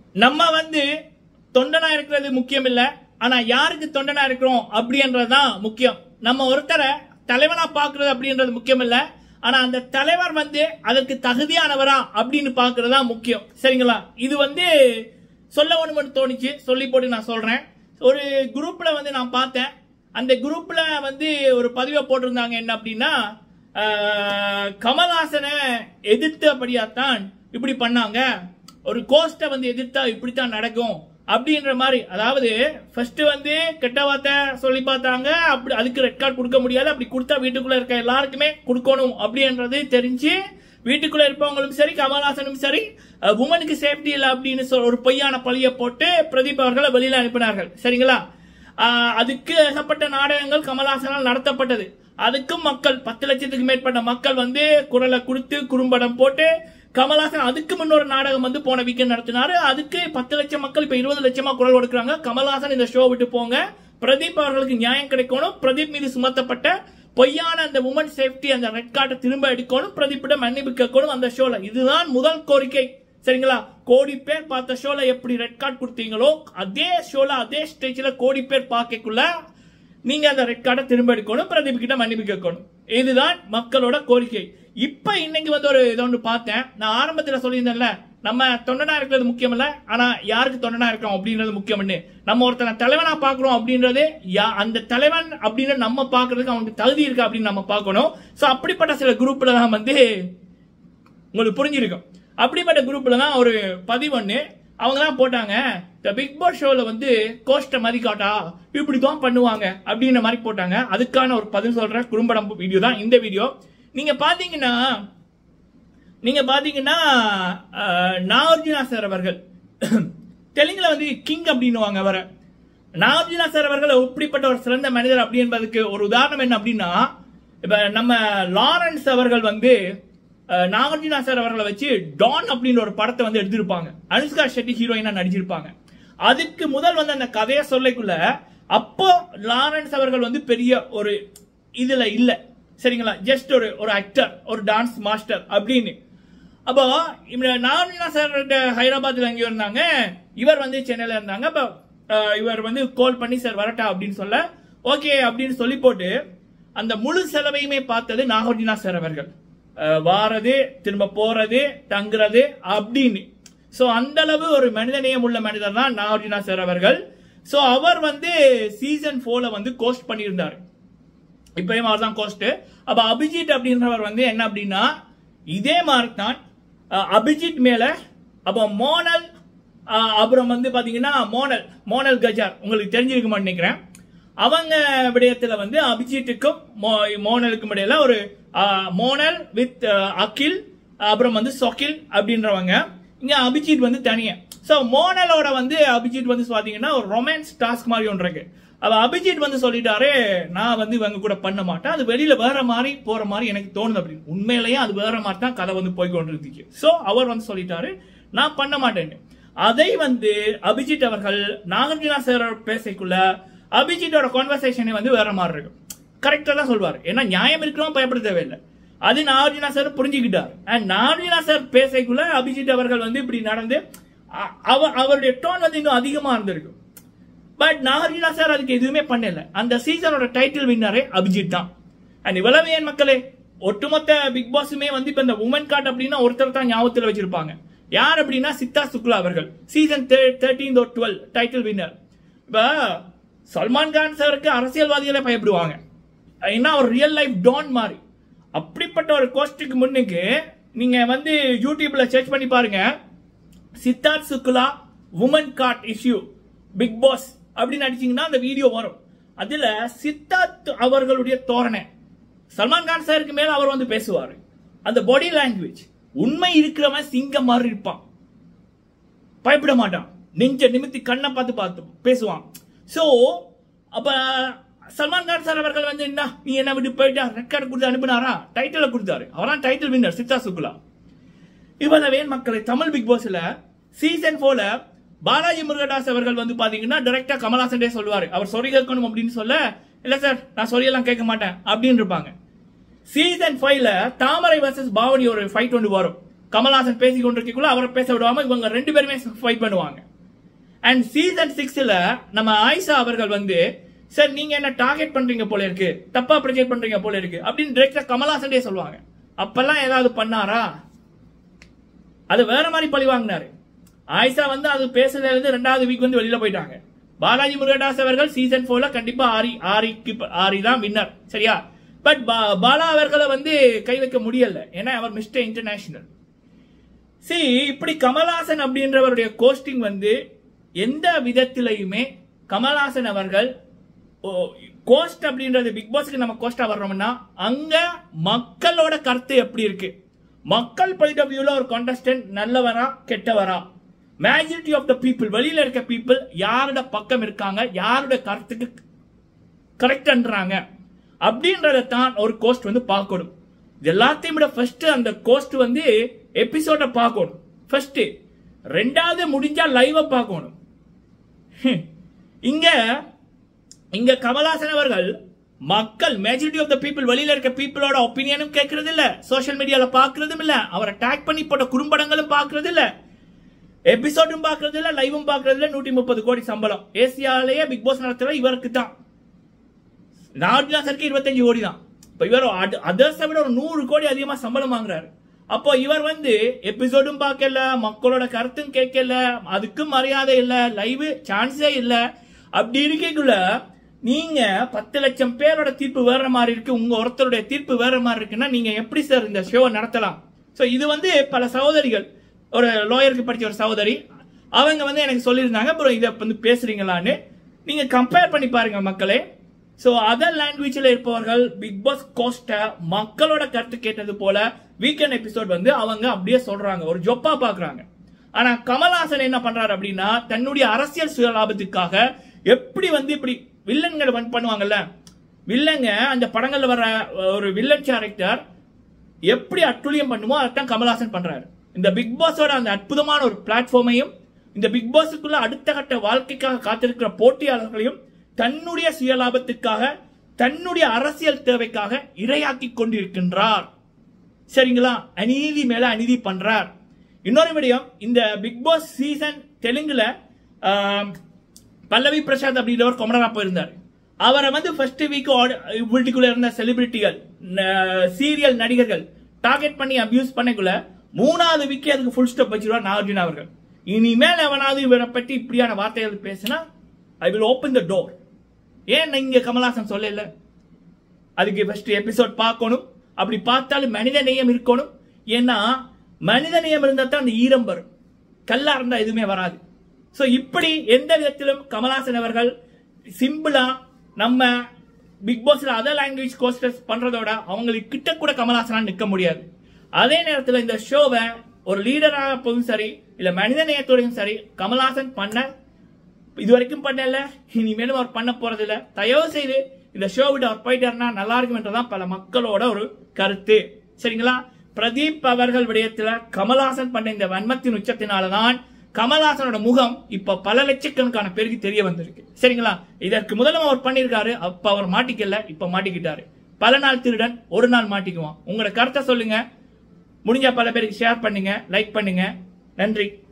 நம்ம வந்து தொண்டனா இருக்கிறது முக்கியம் இல்ல ஆனா யாருக்கு தொண்டனா இருக்கிறோம் அப்படின்றதுதான் முக்கியம் நம்ம ஒருத்தரை தலைவனா பாக்குறது அப்படின்றது முக்கியம் இல்ல ஆனா அந்த தலைவர் வந்து அதற்கு தகுதியானவரா அப்படின்னு பாக்குறது தான் முக்கியம் சரிங்களா இது வந்து சொல்ல ஒண்ணுமனு தோணுச்சு சொல்லி போட்டு நான் சொல்றேன் ஒரு குரூப்ல வந்து நான் பார்த்தேன் அந்த குரூப்ல வந்து ஒரு பதிவை போட்டிருந்தாங்க என்ன அப்படின்னா ஆஹ், கமல்ஹாசனை எதிர்த்தபடியாத்தான் இப்படி பண்ணாங்க ஒரு கோஸ்ட்டை வந்து எதிர்த்தா இப்படித்தான் நடக்கும் அப்படின்ற மாதிரி அதாவது ஃபர்ஸ்ட் வந்து கெட்ட வார்த்தை சொல்லி பார்த்தாங்க அப்படி அதுக்கு ரெட் கார்டு கொடுக்க முடியாது அப்படி கொடுத்தா வீட்டுக்குள்ள இருக்க எல்லாருக்குமே கொடுக்கணும் அப்படின்றது தெரிஞ்சு வீட்டுக்குள்ள இருப்பவங்களும் சரி கமல்ஹாசனும் சரி உமனுக்கு சேஃப்டி இல்லை அப்படின்னு சொல் ஒரு பொய்யான பழிய போட்டு பிரதீப் அவர்களை வெளியில அனுப்பினார்கள் சரிங்களா ஆஹ் அதுக்கு ஏகப்பட்ட நாடகங்கள் கமல்ஹாசனால் நடத்தப்பட்டது அதுக்கும் மக்கள் பத்து லட்சத்துக்கு மேற்பட்ட மக்கள் வந்து குரலை கொடுத்து குறும்படம் போட்டு கமல்ஹாசன் அதுக்கு முன்னொரு நாடகம் வந்து போன வீக்கெண்ட் நடத்தினாரு அதுக்கு பத்து லட்சம் மக்கள் இப்ப இருபது லட்சமா குரல் கொடுக்குறாங்க கமல்ஹாசன் இந்த ஷோ விட்டு போங்க பிரதீப் அவர்களுக்கு நியாயம் கிடைக்கணும் பிரதீப் மீது சுமத்தப்பட்ட பொய்யான அந்த உமன் சேஃப்டி அந்த ரெட் கார்டை திரும்ப எடுக்கணும் பிரதீப்பிடம் மன்னிப்பு கேட்கணும் அந்த ஷோல இதுதான் முதல் கோரிக்கை சரிங்களா கோடி பேர் பார்த்த ஷோல எப்படி ரெட் கார்டு கொடுத்தீங்களோ அதே ஷோல அதே ஸ்டேஜ்ல கோடி பேர் பார்க்கக்குள்ள நீங்க அந்த ரெட் கார்டை திரும்ப எடுக்கணும் பிரதீப் கிட்ட மன்னிப்பு கேட்கணும் இதுதான் மக்களோட கோரிக்கை இப்ப இன்னைக்கு வந்து ஒரு இது ஒன்று பார்த்தேன் நான் ஆரம்பத்துல சொல்லியிருந்தேன்ல நம்ம தொண்டனா இருக்கிறது முக்கியம் இல்ல ஆனா யாருக்கு தொண்டனா இருக்கோம் அப்படின்றது முக்கியம்னு நம்ம ஒருத்தனை தலைவனா பாக்குறோம் அப்படின்றது யா- அந்த தலைவன் அப்படின்னு நம்ம பாக்குறதுக்கு அவனுக்கு தகுதி இருக்கா அப்படின்னு நம்ம பார்க்கணும் சோ அப்படிப்பட்ட சில குரூப்ல தான் வந்து உங்களுக்கு புரிஞ்சிருக்கும் அப்படிப்பட்ட குரூப்ல தான் ஒரு பதிவு ஒன்று அவங்க தான் போட்டாங்க இந்த பிக் பாஸ் ஷோல வந்து கோஷ்ட மதிக்காட்டா இப்படி தான் பண்ணுவாங்க அப்படின்ற மாதிரி போட்டாங்க அதுக்கான ஒரு பதில் சொல்ற குறும்படம் வீடியோ தான் இந்த வீடியோ நீங்க பாத்தீங்கன்னா நீங்க பாத்தீங்கன்னா அஹ், நாகார்ஜுனா சார் அவர்கள் தெலுங்குல வந்து கிங் அப்படின்னுவாங்க அவரை நாகார்ஜுனா சார் அவர்கள் எப்படிப்பட்ட ஒரு சிறந்த மனிதர் அப்படி என்பதுக்கு ஒரு உதாரணம் என்ன அப்படின்னா இப்ப நம்ம லாரன்ஸ் அவர்கள் வந்து அஹ், நாகார்ஜுனா சார் அவர்களை வச்சு டான் அப்படின்ற ஒரு படத்தை வந்து எடுத்திருப்பாங்க அனுஷ்கா ஷெட்டி ஹீரோயினா நடிச்சிருப்பாங்க அதுக்கு முதல் வந்து அந்த கதையை சொல்லக்குள்ள அப்போ லாரன்ஸ் அவர்கள் வந்து பெரிய ஒரு இதுல இல்ல சரிங்களா ஜஸ்ட் ஒரு ஒரு ஆக்டர் ஒரு டான்ஸ் மாஸ்டர் அப்படின்னு அப்போ நாராயணா சார் ஹைதராபாத்ல எங்கேயோ இருந்தாங்க இவர் வந்து சென்னையில இருந்தாங்க அப்போ அஹ், இவர் வந்து கால் பண்ணி சார் வரட்டா அப்படின்னு சொல்ல ஓகே அப்படின்னு சொல்லி போட்டு அந்த முழு செலவையுமே பார்த்தது நாகார்ஜுனா சார் அவர்கள் அஹ், வாரது திரும்ப போறது தங்குறது அப்படின்னு சோ அந்த அளவு ஒரு மனிதநேயம் உள்ள மனிதர் தான் நாகார்ஜுனா சார் அவர்கள் சோ அவர் வந்து சீசன் போர்ல வந்து கோஸ்ட் பண்ணியிருந்தாரு இப்பயும் அவர் தான் கோஸ்ட் அப்ப அபிஜித் அப்படின்றவர் வந்து என்ன அப்படின்னா இதே மாதிரி தான் அஹ், அபிஜித் மேல அப்போ மோனல் அஹ், அப்புறம் வந்து பாத்தீங்கன்னா மோனல் மோனல் கஜார் உங்களுக்கு தெரிஞ்சிருக்குமான்னு நினைக்கிறேன் அவங்க விடயத்துல வந்து அபிஜித்துக்கும் மோ- மோனலுக்கும் இடையில ஒரு அஹ், மோனல் வித் அகில் அப்புறம் வந்து சொகில் அப்படின்றவங்க இங்க அபிஜித் வந்து தனியா சோ மோனலோட வந்து அபிஜித் வந்து பாத்தீங்கன்னா ஒரு ரொமான்ஸ் டாஸ்க் மாதிரி ஒன்று இருக்கு அவ அபிஜித் வந்து சொல்லிட்டாரு நான் வந்து இவங்க கூட பண்ண மாட்டேன் அது வெளியில வேற மாதிரி போற மாதிரி எனக்கு தோணுது அப்படின்னு உண்மையிலேயே அது வேற மாதிரி தான் கதை வந்து போய் கொண்டிருந்துச்சு சோ அவர் வந்து சொல்லிட்டாரு நான் பண்ண மாட்டேன்னு அதை வந்து அபிஜித் அவர்கள் நாகார்ஜுனா சார் பேசக்குள்ள அபிஜித்தோட கான்வர்சேஷனே வந்து வேற மாதிரி இருக்கும் கரெக்டா தான் சொல்வார் ஏன்னா நியாயம் இருக்கிறவங்க பயப்பட தேவையில்லை அது நாகார்ஜுனா சார் புரிஞ்சுக்கிட்டார் அண்ட் நாகார்ஜுனா சார் பேசக்குள்ள அபிஜித் அவர்கள் வந்து இப்படி நடந்து அ- அவ- அவருடைய டோன் வந்து இன்னும் அதிகமா இருந்திருக்கும் பட் நாகார்ஜுனா சார் அதுக்கு எதுவுமே பண்ணல அந்த சீசனோட டைட்டில் வின்னரே அபிஜித் தான் அண்ட் இவ்வளவு ஏன் மக்களே ஒட்டுமொத்த பிக் பாஸுமே வந்து இப்ப இந்த உமன் கார்ட் அப்படின்னா ஒருத்தர் தான் ஞாபகத்தில் வச்சிருப்பாங்க யார் அப்படின்னா சித்தா சுக்லா அவர்கள் season thirteen twelve title winner இப்ப சல்மான் கான் சாருக்கு அரசியல்வாதிகளே பயப்படுவாங்க ஏன்னா ஒரு ரியல் லைஃப் டான் மாதிரி அப்படிப்பட்ட ஒரு கோஸ்டுக்கு முன்னுக்கு நீங்க வந்து யூடியூப்ல சர்ச் பண்ணி பாருங்க Sidharth Shukla woman card issue Bigg Boss அப்படின்னு அடிச்சீங்கன்னா அந்த வீடியோ வரும் அதுல சித்தார்த் அவர்களுடைய தோரணை சல்மான் கான் சாருக்கு மேல அவர் வந்து பேசுவாரு அந்த பாடி லாங்குவேஜ் உண்மை இருக்கிறவன் சிங்கம் மாதிரி இருப்பான் பயப்பட மாட்டான் நெஞ்ச நிமித்தி கண்ணை பார்த்து பார்த்து பேசுவான் சோ அப்ப சல்மான் கான் சார் அவர்கள் வந்து என்ன நீ என்ன விட்டு போயிட்டா ரெட் கார்டு கொடுத்து அனுப்பினாரா டைட்டில கொடுத்தாரு அவரான் டைட்டில் வின்னர் சித்தா சுக்லா இவ்வளவே மக்களை தமிழ் பிக் பாஸ்ல சீசன் போல பாலாஜி முருகதாஸ் அவர்கள் வந்து பாத்தீங்கன்னா டைரக்டா கமல்ஹாசன் சொல்லுவாரு அவர் சொறி கேட்கணும் அப்படின்னு சொல்ல இல்ல சார் நான் சொரியெல்லாம் கேட்க மாட்டேன் அப்படின்னு இருப்பாங்க சீசன் ஃபைவ்ல தாமரை வர்சஸ் பாவனி ஒரு ஃபைட் ஒன்று வரும் கமல்ஹாசன் பேசி கொண்டிருக்கக்குள்ள அவரை பேச விடாம இவங்க ரெண்டு பேருமே ஃபைட் பண்ணுவாங்க அண்ட் சீசன் சிக்ஸ்ல நம்ம ஆயிஷா அவர்கள் வந்து சார் நீங்க என்ன டார்கெட் பண்றீங்க போல இருக்கு தப்பா ப்ரொஜெக்ட் பண்றீங்க போல இருக்கு அப்படின்னு டைரக்டா கமல்ஹாசன்டே சொல்லுவாங்க அப்பெல்லாம் ஏதாவது பண்ணாரா அது வேற மாதிரி பழி வாங்கினாரு ஆயிஷா வந்து அது பேசுறதுல இருந்து ரெண்டாவது வீக் வந்து வெளியில போயிட்டாங்க பாலாஜி முருகதாஸ் அவர்கள் சீசன் போர்ல கண்டிப்பா ஆரி ஆரிக்கு ஆரி தான் வின்னர் சரியா பட் பாலா அவர்களை வந்து கை வைக்க முடியல ஏன்னா அவர் மிஸ்டர் இன்டர்நேஷனல் சரி இப்படி கமல்ஹாசன் அப்படின்றவருடைய கோஸ்டிங் வந்து எந்த விதத்திலையுமே கமல்ஹாசன் அவர்கள் கோஸ்ட் அப்படின்றது பிக் பாஸ்க்கு நம்ம கோஸ்டா வர்றோம்னா அங்க மக்களோட கருத்து எப்படி இருக்கு மக்கள் பாயிண்ட் ஆஃப் வியூல ஒரு கான்டெஸ்டன்ட் நல்லவரா கெட்டவரா மேஜாரிட்டி ஆஃப் த பீப்புள் வெளியில இருக்க பீப்புள் யாரோட பக்கம் இருக்காங்க யாரோட கருத்துக்கு கரெக்ட்ன்றாங்க அப்படின்றத தான் ஒரு கோஸ்ட் வந்து பார்க்கணும் இது எல்லாத்தையும் விட ஃபர்ஸ்ட் அந்த கோஸ்ட் வந்து எபிசோட பார்க்கணும் ஃபர்ஸ்ட் ரெண்டாவது முடிஞ்சா லைவ பார்க்கணும் ஹம். இங்க இங்க கமல்ஹாசன் அவர்கள் மக்கள் மேஜாரிட்டி ஆஃப் த பீப்புள் வெளியில இருக்க பீப்புளோட ஒப்பீனியனும் கேட்கறது இல்ல சோஷியல் மீடியால பாக்குறதும் இல்ல அவரை டேக் பண்ணி போட்ட குறும்படங்களும் பாக்குறது இல்ல எபிசோடும் பாக்குறது இல்ல லைவும் பாக்குறது இல்ல நூத்தி முப்பது கோடி சம்பளம் ஏசியாலேயே பிக் பாஸ் நடத்துற இவருக்கு தான் நாகாசருக்கு இருபத்தஞ்சு கோடி தான் இப்ப இவர் அதர்ஸை விட ஒரு நூறு கோடி அதிகமா சம்பளம் வாங்குறாரு அப்போ இவர் வந்து எபிசோடும் பார்க்கல மக்களோட கருத்தும் கேட்கல அதுக்கும் மரியாதை இல்ல லைவ் சான்ஸே இல்ல அப்படி இருக்கக்குள்ள நீங்க பத்து லட்சம் பேரோட தீர்ப்பு வேற மாதிரி இருக்கு உங்க ஒருத்தருடைய தீர்ப்பு வேற மாதிரி இருக்குன்னா நீங்க எப்படி சார் இந்த ஷோ நடத்தலாம் சோ இது வந்து பல சகோதரிகள் ஒரு லோயருக்கு படிச்ச ஒரு சகோதரி அவங்க வந்து எனக்கு சொல்லியிருந்தாங்க அப்புறம் இதை வந்து பேசுறீங்களான்னு நீங்க கம்பேர் பண்ணி பாருங்க மக்களே சோ அதர் லாங்குவேஜ்ல இருப்பவர்கள் பிக் பாஸ் கோஸ்ட மக்களோட கருத்து கேட்டது போல வீக்கெண்ட் எபிசோட் வந்து அவங்க அப்படியே சொல்றாங்க ஒரு ஜொப்பா பாக்குறாங்க ஆனா கமல்ஹாசன் என்ன பண்றாரு அப்படின்னா தன்னுடைய அரசியல் சுயலாபத்துக்காக எப்படி வந்து இப்படி வில்லன்கள் வந்து பண்ணுவாங்கல்ல வில்லங்க அந்த படங்கள்ல வர ஒரு வில்லன் கேரக்டர் எப்படி அட்டுழியம் பண்ணுமோ அதான் கமல்ஹாசன் பண்றாரு இந்த பிக் பாஸோட அந்த அற்புதமான ஒரு பிளாட்ஃபார்மையும் இந்த பிக் பாஸுக்குள்ள அடுத்த கட்ட வாழ்க்கைக்காக காத்திருக்கிற போட்டியாளர்களையும் தன்னுடைய சுயலாபத்துக்காக தன்னுடைய அரசியல் தேவைக்காக இரையாக்கி கொண்டிருக்கின்றார் சரிங்களா அநீதி மேல அநீதி பண்றார் இன்னொரு விடயம் இந்த பிக் பாஸ் சீசன் தெலுங்குல ஆம், பல்லவி பிரசாத் அப்படின்றவர் கொமரா போயிருந்தார் அவரை வந்து ஃபர்ஸ்ட் வீக் வீட்டுக்குள்ள இருந்த செலிபிரிட்டிகள் சீரியல் நடிகர்கள் டார்கெட் பண்ணி அபியூஸ் பண்ணக்குள்ள மூணாவது வீக்கே அதுக்கு ஃபுல் ஸ்டாப் வச்சிருவார் நாகார்ஜுன அவர்கள் இனிமேல் எவனாவது இவரை பற்றி இப்படியான வார்த்தைகள் பேசினா I will open the door ஏன் இங்க கமல்ஹாசன் சொல்லல அதுக்கு ஃபர்ஸ்ட் எபிசோட் பார்க்கணும் அப்படி பார்த்தாலும் மனித நேயம் இருக்கணும் ஏன்னா மனித நேயம் இருந்தா தான் அந்த ஈரம் வரும் கல்லா இருந்தா எதுவுமே வராது சோ இப்படி எந்த விதத்திலும் கமல்ஹாசன் அவர்கள் சிம்பிளா நம்ம பிக் பாஸ்ல அதர் லாங்குவேஜ் கோஸ்டர்ஸ் பண்றதோட அவங்களுக்கு கிட்ட கூட கமல்ஹாசனா நிக்க முடியாது அதே நேரத்துல இந்த ஷோவை ஒரு லீடராக போதும் சரி இல்ல மனித நேயத்தோடையும் சரி கமல்ஹாசன் பண்ண இது வரைக்கும் பண்ணல இனிமேலும் அவர் பண்ண போறது இல்ல தயவு செய்து இந்த ஷோ விட்டு அவர் போயிட்டாருன்னா நல்லா இருக்கும் என்றுதான் பல மக்களோட ஒரு கருத்து சரிங்களா பிரதீப் அவர்கள் விடயத்துல கமல்ஹாசன் பண்ண இந்த வன்மத்தின் உச்சத்தினாலதான் கமல்ஹாசனோட முகம் இப்ப பல லட்சக்கணக்கான பேருக்கு தெரிய வந்திருக்கு சரிங்களா இதற்கு முதலும் அவர் பண்ணியிருக்காரு அப்ப அவர் மாட்டிக்கல இப்ப மாட்டிக்கிட்டாரு பல நாள் திருடன் ஒரு நாள் மாட்டிக்குவான் உங்களோட கருத்தை சொல்லுங்க முடிஞ்ச பல பேருக்கு ஷேர் பண்ணுங்க லைக் பண்ணுங்க நன்றி